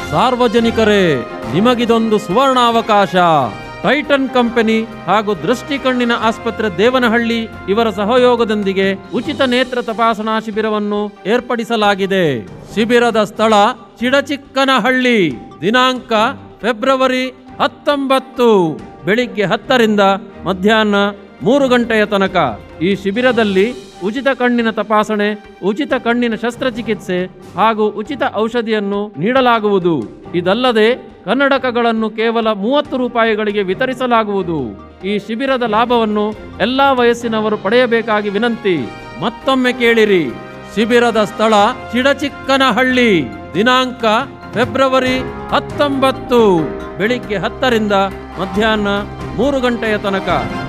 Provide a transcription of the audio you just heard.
ಸಾರ್ವಜನಿಕರೇ ನಿಮಗಿದೊಂದು ಸುವರ್ಣಾವಕಾಶ tighten company ಹಾಗೂ ದೃಷ್ಟಿ ಕಣ್ಣಿನ ಆಸ್ಪತ್ರೆ ದೇವನಹಳ್ಳಿ ಇವರ ಸಹಯೋಗದೊಂದಿಗೆ ಉಚಿತ ನೇತ್ರ ತಪಾಸಣಾ ಶಿಬಿರವನ್ನು ಏರ್ಪಡಿಸಲಾಗಿದೆ ಶಿಬಿರದ ಸ್ಥಳ ಚಿಡಚಿಕ್ಕನಹಳ್ಳಿ ದಿನಾಂಕ ಫೆಬ್ರವರಿ ಹತ್ತೊಂಬತ್ತು ಬೆಳಿಗ್ಗೆ ಹತ್ತರಿಂದ ಮಧ್ಯಾಹ್ನ ಮೂರು ಗಂಟೆಯ ತನಕ ಈ ಶಿಬಿರದಲ್ಲಿ ಉಚಿತ ಕಣ್ಣಿನ ತಪಾಸಣೆ ಉಚಿತ ಕಣ್ಣಿನ ಶಸ್ತ್ರಚಿಕಿತ್ಸೆ ಹಾಗೂ ಉಚಿತ ಔಷಧಿಯನ್ನು ನೀಡಲಾಗುವುದು ಇದಲ್ಲದೆ ಕನ್ನಡಕಗಳನ್ನು ಕೇವಲ ಮೂವತ್ತು ರೂಪಾಯಿಗಳಿಗೆ ವಿತರಿಸಲಾಗುವುದು ಈ ಶಿಬಿರದ ಲಾಭವನ್ನು ಎಲ್ಲಾ ವಯಸ್ಸಿನವರು ಪಡೆಯಬೇಕಾಗಿ ವಿನಂತಿ ಮತ್ತೊಮ್ಮೆ ಕೇಳಿರಿ ಶಿಬಿರದ ಸ್ಥಳ ಚಿಡಚಿಕ್ಕನಹಳ್ಳಿ ದಿನಾಂಕ ಫೆಬ್ರವರಿ ಹತ್ತೊಂಬತ್ತು ಬೆಳಿಗ್ಗೆ ಹತ್ತರಿಂದ ಮಧ್ಯಾಹ್ನ ಮೂರು ಗಂಟೆಯ ತನಕ